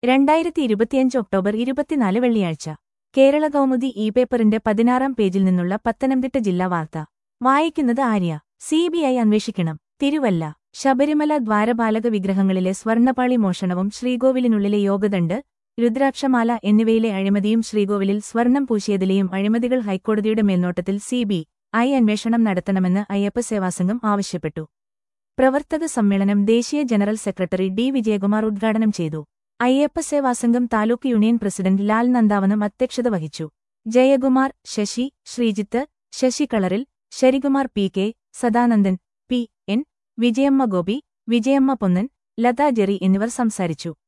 രണ്ടായിരത്തി ഇരുപത്തിയഞ്ച് ഒക്ടോബർ ഇരുപത്തിനാല് വെള്ളിയാഴ്ച കേരള കൗമുദി ഇ പേപ്പറിന്റെ പതിനാറാം പേജിൽ നിന്നുള്ള പത്തനംതിട്ട ജില്ലാ വാർത്ത വായിക്കുന്നത് ആര്യ സിബിഐ അന്വേഷിക്കണം തിരുവല്ല ശബരിമല ദ്വാരപാലക വിഗ്രഹങ്ങളിലെ സ്വർണ്ണപാളി മോഷണവും ശ്രീകോവിലിനുള്ളിലെ യോഗദണ്ഡ് രുദ്രാക്ഷമാല എന്നിവയിലെ അഴിമതിയും ശ്രീകോവിലിൽ സ്വർണം പൂശിയതിലെയും അഴിമതികൾ ഹൈക്കോടതിയുടെ മേൽനോട്ടത്തിൽ സിബി ഐ അന്വേഷണം നടത്തണമെന്ന് അയ്യപ്പസേവാസംഘം ആവശ്യപ്പെട്ടു പ്രവർത്തക സമ്മേളനം ദേശീയ ജനറൽ സെക്രട്ടറി ഡി വിജയകുമാർ ഉദ്ഘാടനം ചെയ്തു അയ്യപ്പസേവാസംഘം താലൂക്ക് യൂണിയൻ പ്രസിഡന്റ് ലാൽ നന്ദാവനം അധ്യക്ഷത വഹിച്ചു ജയകുമാർ ശശി ശ്രീജിത്ത് ശശി കളറിൽ Sarikumar P K Sadanandan P N Vijayamma Gopi Vijayamma Ponnan Latha Jerry എന്നിവർ സംസാരിച്ചു